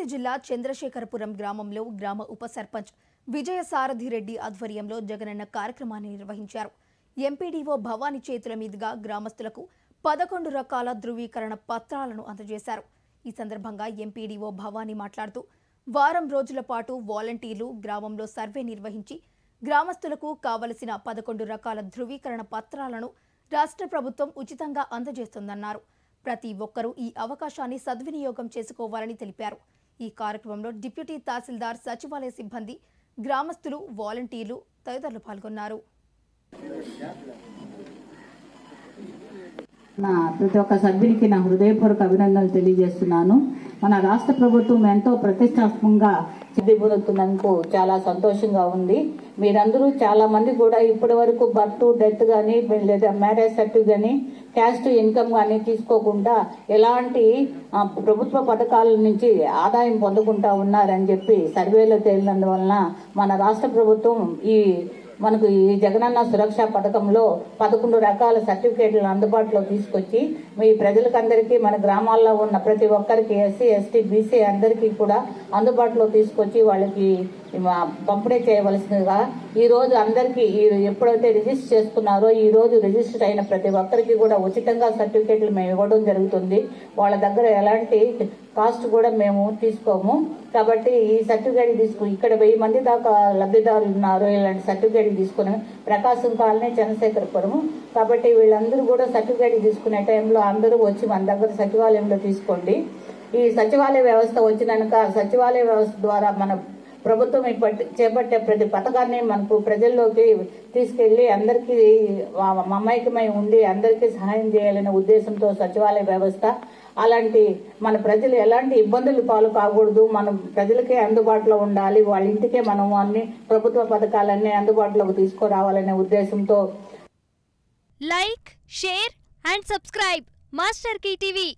జిల్లా చంద్రశేఖరపురం గ్రామంలో గ్రామ ఉప సర్పంచ్ విజయసారథి రెడ్డి ఆధ్వర్యంలో జగనన్న కార్యక్రమాన్ని నిర్వహించారు ఎంపీడీఓ భవానీ చేతుల మీదుగా గ్రామస్తులకు పదకొండు రకాల ధృవీకరణ పత్రాలను అందజేశారు ఈ సందర్భంగా ఎంపీడీఓ భవానీ మాట్లాడుతూ వారం రోజుల పాటు వాలంటీర్లు గ్రామంలో సర్వే నిర్వహించి గ్రామస్తులకు కావలసిన పదకొండు రకాల ధృవీకరణ పత్రాలను రాష్ట్ర ప్రభుత్వం ఉచితంగా అందజేస్తుందన్నారు ప్రతి ఒక్కరూ ఈ అవకాశాన్ని సద్వినియోగం చేసుకోవాలని తెలిపారు ఈ కార్యక్రమంలో డిప్యూటీ తహసీల్దార్ సచివాలయ సిబ్బంది గ్రామస్తులు వాలంటీర్లు తదితరులు పాల్గొన్నారు నా ప్రతి ఒక్క సభ్యునికి నా హృదయపూర్వక అభినందనలు తెలియజేస్తున్నాను మన రాష్ట్ర ప్రభుత్వం ఎంతో ప్రతిష్టాత్మకంగా చెందిపోతున్నందుకు చాలా సంతోషంగా ఉంది మీరందరూ చాలా మంది కూడా ఇప్పటి వరకు బర్త్ డెత్ కానీ లేదా మ్యారేజ్ సర్టిఫికేట్ కానీ క్యాస్ట్ ఇన్కమ్ కానీ తీసుకోకుండా ఎలాంటి ఆ, ప్రభుత్వ పథకాల నుంచి ఆదాయం పొందకుండా ఉన్నారని చెప్పి సర్వేలో తేలినందువలన మన రాష్ట్ర ప్రభుత్వం ఈ మనకు ఈ జగనన్న సురక్ష పథకంలో పదకొండు రకాల సర్టిఫికేట్లను అందుబాటులో తీసుకొచ్చి మీ ప్రజలకందరికీ మన గ్రామాల్లో ఉన్న ప్రతి ఒక్కరికి ఎస్సీ ఎస్టీ బీసీ అందరికీ కూడా అందుబాటులో తీసుకొచ్చి వాళ్ళకి మా పంపిణీ చేయవలసిందిగా ఈ రోజు అందరికీ ఈ- ఎప్పుడైతే రిజిస్టర్ చేసుకున్నారో ఈ రోజు రిజిస్టర్ అయిన ప్రతి ఒక్కరికి కూడా ఉచితంగా సర్టిఫికేట్లు మేము ఇవ్వడం జరుగుతుంది వాళ్ళ దగ్గర ఎలాంటి కాస్ట్ కూడా మేము తీసుకోము కాబట్టి ఈ సర్టిఫికేట్ తీసుకు ఇక్కడ వెయ్యి మంది దాకా లబ్ధిదారులు ఉన్నారు ఇలాంటి సర్టిఫికేట్లు తీసుకుని ప్రకాశం కాలనీ చంద్రశేఖరపురము కాబట్టి వీళ్ళందరూ కూడా సర్టిఫికేట్ తీసుకునే టైంలో అందరూ వచ్చి మన దగ్గర సచివాలయంలో తీసుకోండి ఈ సచివాలయ వ్యవస్థ వచ్చినాక సచివాలయ వ్యవస్థ ద్వారా మన ప్రభుత్వం ఇప్పటి చేపట్టే ప్రతి పథకాన్ని మనకు ప్రజల్లోకి తీసుకెళ్లి అందరికీ వా- మమైకమై ఉండి అందరికీ సహాయం చేయాలనే ఉద్దేశంతో సచివాలయ వ్యవస్థ అలాంటి మన ప్రజలు ఎలాంటి ఇబ్బందులు పాలు కాకూడదు మనం ప్రజలకే అందుబాటులో ఉండాలి వాళ్ళ ఇంటికే మనం అన్ని ప్రభుత్వ పథకాలన్నీ అందుబాటులోకి తీసుకురావాలనే ఉద్దేశంతో like share and subscribe master TV